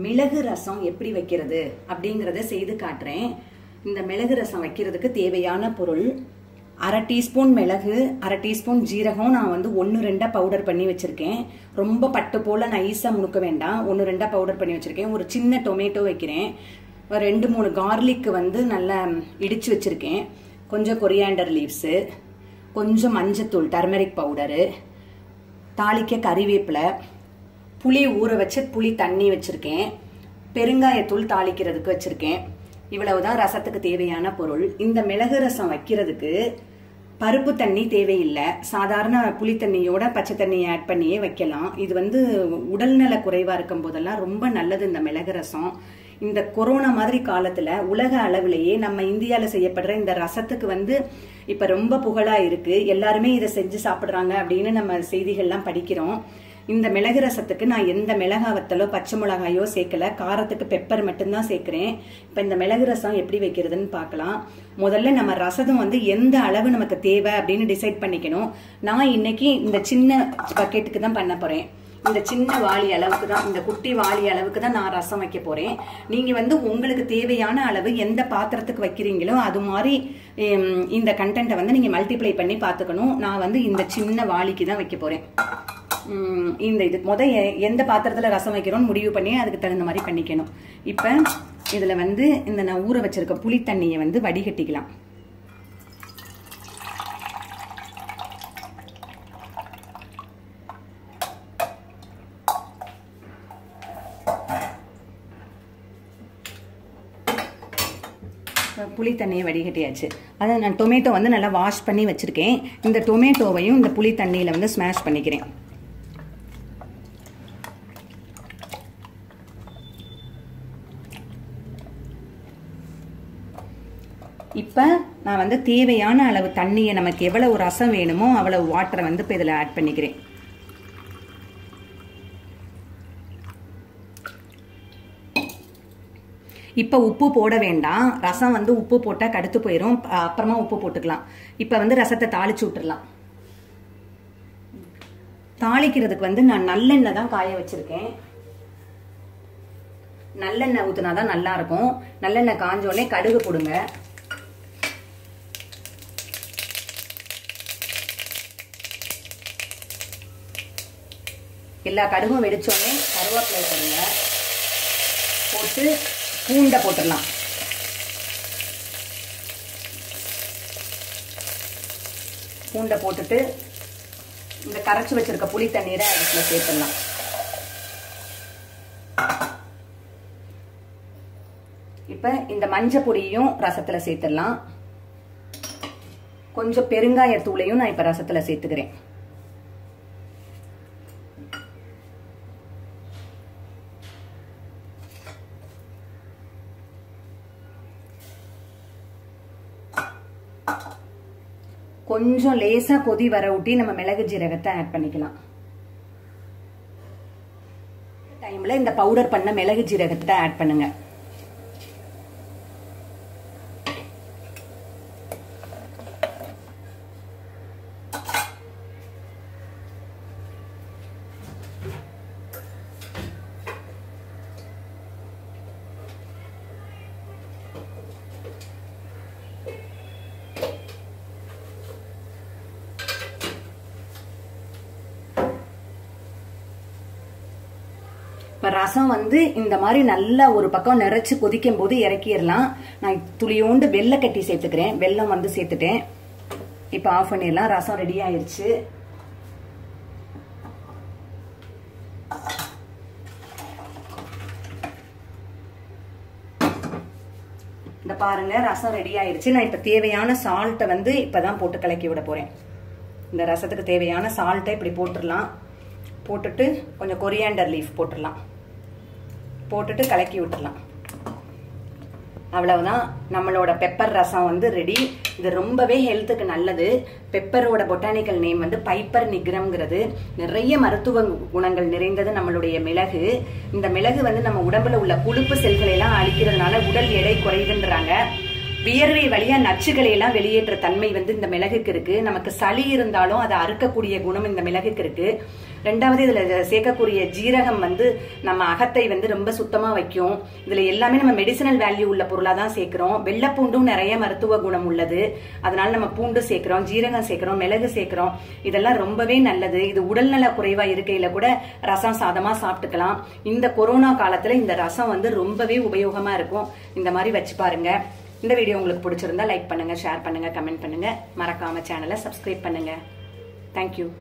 மிளகு ரசம் எப்படி வைக்கிறது அப்படிங்கறத செய்து காட்டுறேன் இந்த மிளகு ரசம் வைக்கிறதுக்கு தேவையான பொருள் அரை டீஸ்பூன் மிளகு அரை டீஸ்பூன் ஜீரகம் நான் வந்து ஒன்று ரெண்டா பவுடர் பண்ணி வச்சிருக்கேன் ரொம்ப பட்டு போல நைஸாக முணுக்க வேண்டாம் ஒன்று ரெண்டா பவுடர் பண்ணி வச்சிருக்கேன் ஒரு சின்ன டொமேட்டோ வைக்கிறேன் ஒரு ரெண்டு மூணு கார்லிக் வந்து நல்லா இடிச்சு வச்சிருக்கேன் கொஞ்சம் கொரியாண்டர் லீவ்ஸு கொஞ்சம் மஞ்சத்தூள் டர்மரிக் பவுடரு தாளிக்க கறிவேப்பிலை புளி ஊற வச்சு புளி தண்ணி வச்சிருக்கேன் பெருங்காயத்தூள் தாளிக்கிறதுக்கு வச்சிருக்கேன் இவ்வளவுதான் ரசத்துக்கு தேவையான பொருள் இந்த மிளகு ரசம் வைக்கிறதுக்கு பருப்பு தண்ணி தேவையில்லை சாதாரண புளி தண்ணியோட பச்சை தண்ணியை ஆட் பண்ணியே வைக்கலாம் இது வந்து உடல்நல குறைவா இருக்கும் போதெல்லாம் ரொம்ப நல்லது இந்த மிளகு ரசம் இந்த கொரோனா மாதிரி காலத்துல உலக அளவிலேயே நம்ம இந்தியால செய்யப்படுற இந்த ரசத்துக்கு வந்து இப்ப ரொம்ப புகழா இருக்கு எல்லாருமே இதை செஞ்சு சாப்பிடுறாங்க அப்படின்னு நம்ம செய்திகள்லாம் படிக்கிறோம் இந்த மிளகு ரசத்துக்கு நான் எந்த மிளகா வத்தலோ பச்சை மிளகாயோ சேர்க்கல காரத்துக்கு பெப்பர் மட்டும்தான் சேர்க்கிறேன் இப்ப இந்த மிளகு ரசம் எப்படி வைக்கிறதுன்னு பார்க்கலாம் முதல்ல நம்ம ரசம் வந்து எந்த அளவு நமக்கு தேவை அப்படின்னு டிசைட் பண்ணிக்கணும் நான் இன்னைக்கு இந்த சின்ன பக்கெட்டுக்கு தான் பண்ண போறேன் இந்த சின்ன வாளி அளவுக்கு தான் இந்த குட்டி வாளி அளவுக்கு தான் நான் ரசம் வைக்க போறேன் நீங்க வந்து உங்களுக்கு தேவையான அளவு எந்த பாத்திரத்துக்கு வைக்கிறீங்களோ அது மாதிரி ஹம், இந்த கண்டென்ட்டை வந்து நீங்க மல்டிப்ளை பண்ணி பார்த்துக்கணும் நான் வந்து இந்த சின்ன வாளிக்கு தான் வைக்க போறேன் ஹம், இந்த இது முத எ- எந்த பாத்திரத்துல ரசம் வைக்கிறோம்னு முடிவு பண்ணி அதுக்கு தகுந்த மாதிரி பண்ணிக்கணும் இப்ப இதுல வந்து இந்த நான் ஊற வச்சிருக்க புளி தண்ணியை வந்து வடிகட்டிக்கலாம் புளி தண்ணியை வடிகட்டியாச்சு அதை நான் டொமேட்டோ வந்து நல்லா வாஷ் பண்ணி வச்சிருக்கேன் இந்த டொமேட்டோவையும் இந்த புளி தண்ணியில வந்து ஸ்மாஷ் பண்ணிக்கிறேன் இப்போ நான் வந்து தேவையான அளவு தண்ணியை நமக்கு எவ்வளவு ரசம் வேணுமோ அவ்வளவு வாட்டரை வந்து இப்போ இதில் ஆட் பண்ணிக்கிறேன் இப்போ உப்பு போட வேண்டாம் ரசம் வந்து உப்பு போட்டால் கடுத்து போயிடும் அ- அப்புறமா உப்பு போட்டுக்கலாம் இப்போ வந்து ரசத்தை தாளிச்சு விட்டுறலாம் தாளிக்கிறதுக்கு வந்து நான் நல்லெண்ணெய் தான் காய வச்சிருக்கேன் நல்லெண்ணெய் ஊத்துனா தான் நல்லா இருக்கும் நல்லெண்ணெய் காஞ்ச உடனே கடுகு போடுங்க எல்லா கடுகும் வெடிச்சோடனே கருவேப்பிலை போடுங்க போட்டு பூண்டை போட்டுடலாம் பூண்டை போட்டுட்டு இந்த கரைச்சி வச்சிருக்க புளி தண்ணீரை அதுக்குள்ள சேர்த்துடலாம் இப்ப இந்த மஞ்சள் பொடியையும் ரசத்துல சேர்த்துடலாம் கொஞ்சம் பெருங்காயத்தூளையும் நான் இப்ப ரசத்துல சேர்த்துக்கிறேன் கொஞ்சம் லேசா கொதி வர ஊட்டி நம்ம மிளகு ஜீரகத்தை ஆட் பண்ணிக்கலாம் டைம்ல இந்த பவுடர் பண்ண மிளகு ஜீரகத்தை ஆட் பண்ணுங்க இப்ப ரசம் வந்து இந்த மாதிரி நல்லா ஒரு பக்கம் நிறைச்சு கொதிக்கும் போது இறக்கிடலாம் நான் துளியோண்டு வெள்ளை கட்டி சேர்த்துக்கிறேன் வெல்லம் வந்து சேர்த்துட்டேன் இப்ப ஆஃப் பண்ணிடலாம் ரசம் ரெடி ஆயிருச்சு இந்த பாருங்க ரசம் ரெடி ஆயிருச்சு நான் இப்ப தேவையான சால்ட்டை வந்து இப்பதான் போட்டு கலக்கி விட போறேன் இந்த ரசத்துக்கு தேவையான சால்ட்டை இப்படி போட்டுடலாம் போட்டுட்டு கொஞ்சம் கொரியாண்டர் லீஃப் போட்டுடலாம் போட்டுட்டு கலக்கி விட்டுடலாம் அவ்வளவுதான் நம்மளோட பெப்பர் ரசம் வந்து ரெடி இது ரொம்பவே ஹெல்த்துக்கு நல்லது பெப்பரோட பொட்டானிக்கல் நேம் வந்து பைப்பர் நிக்ரம்ங்கிறது நிறைய மருத்துவ குணங்கள் நிறைந்தது நம்மளுடைய மிளகு இந்த மிளகு வந்து நம்ம உடம்புல உள்ள கொழுப்பு செல்களை எல்லாம் அழிக்கிறதுனால உடல் எடை குறையுதுன்றாங்க வியர்வை வழியா நச்சுகளை எல்லாம் வெளியேற்ற தன்மை வந்து இந்த மிளகுக்கு இருக்கு நமக்கு சளி இருந்தாலும் அதை அறுக்கக்கூடிய குணம் இந்த மிளகுக்கு இருக்கு ரெண்டாவது இதுல சேர்க்கக்கூடிய ஜீரகம் வந்து நம்ம அகத்தை வந்து ரொம்ப சுத்தமா வைக்கும் இதுல எல்லாமே நம்ம மெடிசினல் வேல்யூ உள்ள பொருளா தான் சேர்க்கிறோம் வெள்ளைப்பூண்டும் நிறைய மருத்துவ குணம் உள்ளது அதனால நம்ம பூண்டு சேர்க்கிறோம் ஜீரகம் சேர்க்கிறோம் மிளகு சேர்க்கிறோம் இதெல்லாம் ரொம்பவே நல்லது இது உடல்நல குறைவா இருக்கையில கூட ரசம் சாதமா சாப்பிட்டுக்கலாம் இந்த கொரோனா காலத்துல இந்த ரசம் வந்து ரொம்பவே உபயோகமா இருக்கும் இந்த மாதிரி வச்சு பாருங்க இந்த வீடியோ உங்களுக்கு பிடிச்சிருந்தா லைக் பண்ணுங்க ஷேர் பண்ணுங்க கமெண்ட் பண்ணுங்க மறக்காம சேனலை சப்ஸ்கிரைப் பண்ணுங்க தேங்க்யூ